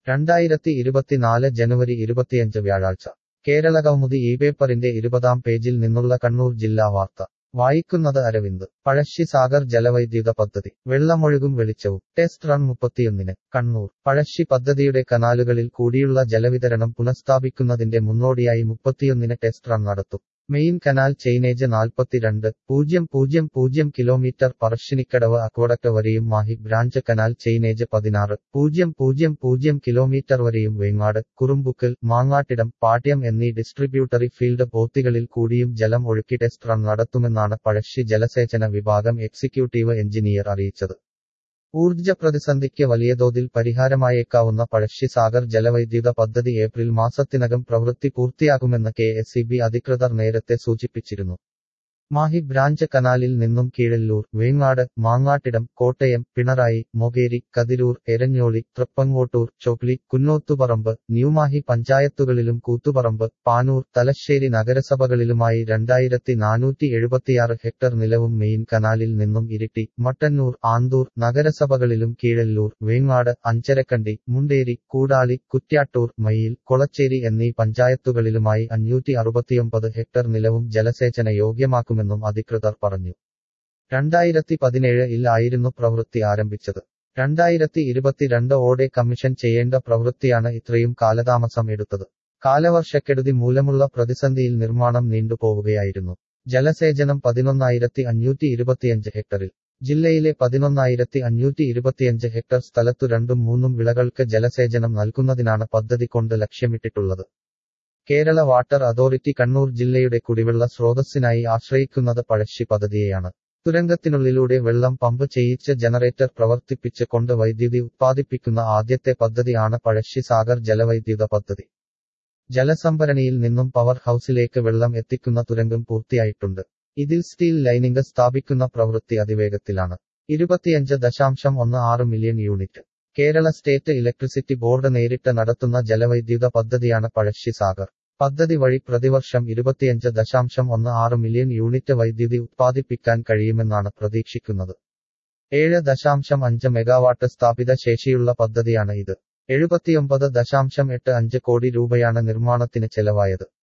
രണ്ടായിരത്തി ഇരുപത്തിനാല് ജനുവരി ഇരുപത്തിയഞ്ച് വ്യാഴാഴ്ച കേരളകൗമുദി ഈ പേപ്പറിന്റെ ഇരുപതാം പേജിൽ നിന്നുള്ള കണ്ണൂർ ജില്ലാ വാർത്ത വായിക്കുന്നത് അരവിന്ദ് പഴശ്ശി സാഗർ ജലവൈദ്യുത പദ്ധതി വെള്ളമൊഴുകും വെളിച്ചവും ടെസ്റ്റ് റൺ മുപ്പത്തിയൊന്നിന് കണ്ണൂർ പഴശ്ശി പദ്ധതിയുടെ കനാലുകളിൽ കൂടിയുള്ള ജലവിതരണം പുനഃസ്ഥാപിക്കുന്നതിന്റെ മുന്നോടിയായി മുപ്പത്തിയൊന്നിന് ടെസ്റ്റ് റൺ നടത്തും മെയിൻ കനാൽ ചെയിനേജ് നാൽപ്പത്തിരണ്ട് പൂജ്യം പൂജ്യം പൂജ്യം കിലോമീറ്റർ പറശ്ശിനിക്കടവ് അക്വഡക്ട് വരെയും മാഹി ബ്രാഞ്ച് കനാൽ ചെയിനേജ് പതിനാറ് പൂജ്യം പൂജ്യം പൂജ്യം കിലോമീറ്റർ വരെയും വേങ്ങാട് കുറുമ്പുക്കൽ മാങ്ങാട്ടിടം പാട്യം എന്നീ ഡിസ്ട്രിബ്യൂട്ടറി ഫീൽഡ് പോത്തികളിൽ കൂടിയും ജലം ഒഴുക്കി ടെസ്റ്റ് റൺ നടത്തുമെന്നാണ് പഴശ്ശി ജലസേചന വിഭാഗം എക്സിക്യൂട്ടീവ് എഞ്ചിനീയർ അറിയിച്ചത് ഊർജ്ജ പ്രതിസന്ധിക്ക് വലിയ തോതിൽ പരിഹാരമായേക്കാവുന്ന പഴശ്ശി സാഗർ ജലവൈദ്യുത പദ്ധതി ഏപ്രിൽ മാസത്തിനകം പ്രവൃത്തി പൂർത്തിയാകുമെന്ന് കെ അധികൃതർ നേരത്തെ സൂചിപ്പിച്ചിരുന്നു മാഹി ബ്രാഞ്ച് കനാലിൽ നിന്നും കീഴല്ലൂർ വേങ്ങാട് മാങ്ങാട്ടിടം കോട്ടയം പിണറായി മൊകേരി കതിരൂർ എരഞ്ഞോളി തൃപ്പങ്ങോട്ടൂർ ചൊക്ലി കുന്നോത്തുപറമ്പ് ന്യൂമാഹി പഞ്ചായത്തുകളിലും കൂത്തുപറമ്പ് പാനൂർ തലശ്ശേരി നഗരസഭകളിലുമായി രണ്ടായിരത്തി നാനൂറ്റി എഴുപത്തിയാറ് ഹെക്ടർ നിലവും മെയിൻ കനാലിൽ നിന്നും ഇരിട്ടി മട്ടന്നൂർ ആന്തൂർ നഗരസഭകളിലും കീഴല്ലൂർ വേങ്ങാട് അഞ്ചരക്കണ്ടി മുണ്ടേരി കൂടാളി കുറ്റ്യാട്ടൂർ മയിൽ കൊളച്ചേരി എന്നീ പഞ്ചായത്തുകളിലുമായി അഞ്ഞൂറ്റി അറുപത്തിയൊമ്പത് ഹെക്ടർ നിലവും ജലസേചന യോഗ്യമാക്കും നടക്കുമെന്നും അധികൃതർ പറഞ്ഞു രണ്ടായിരത്തി പതിനേഴ് ഇൽ ആയിരുന്നു പ്രവൃത്തി ആരംഭിച്ചത് രണ്ടായിരത്തി ഇരുപത്തിരണ്ട് ഓടെ കമ്മീഷൻ ചെയ്യേണ്ട പ്രവൃത്തിയാണ് ഇത്രയും കാലതാമസം എടുത്തത് കാലവർഷക്കെടുതി മൂലമുള്ള പ്രതിസന്ധിയിൽ നിർമ്മാണം നീണ്ടുപോവുകയായിരുന്നു ജലസേചനം പതിനൊന്നായിരത്തി അഞ്ഞൂറ്റി ഇരുപത്തിയഞ്ച് ഹെക്ടറിൽ ജില്ലയിലെ പതിനൊന്നായിരത്തി അഞ്ഞൂറ്റി ഇരുപത്തിയഞ്ച് ഹെക്ടർ സ്ഥലത്തു രണ്ടും മൂന്നും വിളകൾക്ക് ജലസേചനം നൽകുന്നതിനാണ് പദ്ധതി കൊണ്ട് ലക്ഷ്യമിട്ടിട്ടുള്ളത് കേരള വാട്ടർ അതോറിറ്റി കണ്ണൂർ ജില്ലയുടെ കുടിവെള്ള സ്രോതസ്സിനായി ആശ്രയിക്കുന്നത് പഴശ്ശി പദ്ധതിയെയാണ് തുരങ്കത്തിനുള്ളിലൂടെ വെള്ളം പമ്പ് ചെയ്യിച്ച് ജനറേറ്റർ പ്രവർത്തിപ്പിച്ച് കൊണ്ട് വൈദ്യുതി ഉത്പാദിപ്പിക്കുന്ന ആദ്യത്തെ പദ്ധതിയാണ് പഴശ്ശി സാഗർ ജലവൈദ്യുത പദ്ധതി ജലസംഭരണിയിൽ നിന്നും പവർ ഹൌസിലേക്ക് വെള്ളം എത്തിക്കുന്ന തുരങ്കം പൂർത്തിയായിട്ടുണ്ട് ഇതിൽ സ്റ്റീൽ ലൈനിംഗ് സ്ഥാപിക്കുന്ന പ്രവൃത്തി അതിവേഗത്തിലാണ് ഇരുപത്തിയഞ്ച് ദശാംശം ഒന്ന് ആറ് million unit Kerala state electricity board നേരിട്ട് നടത്തുന്ന ജലവൈദ്യുത പദ്ധതിയാണ് പഴശ്ശി സാഗർ പദ്ധതി വഴി പ്രതിവർഷം ഇരുപത്തിയഞ്ച് ദശാംശം ഒന്ന് ആറ് മില്യൺ യൂണിറ്റ് വൈദ്യുതി ഉത്പാദിപ്പിക്കാൻ കഴിയുമെന്നാണ് പ്രതീക്ഷിക്കുന്നത് ഏഴ് ദശാംശം അഞ്ച് മെഗാവാട്ട് സ്ഥാപിത ശേഷിയുള്ള പദ്ധതിയാണ് ഇത് എഴുപത്തിയൊമ്പത് ദശാംശം എട്ട് അഞ്ച് കോടി രൂപയാണ് നിർമ്മാണത്തിന് ചെലവായത്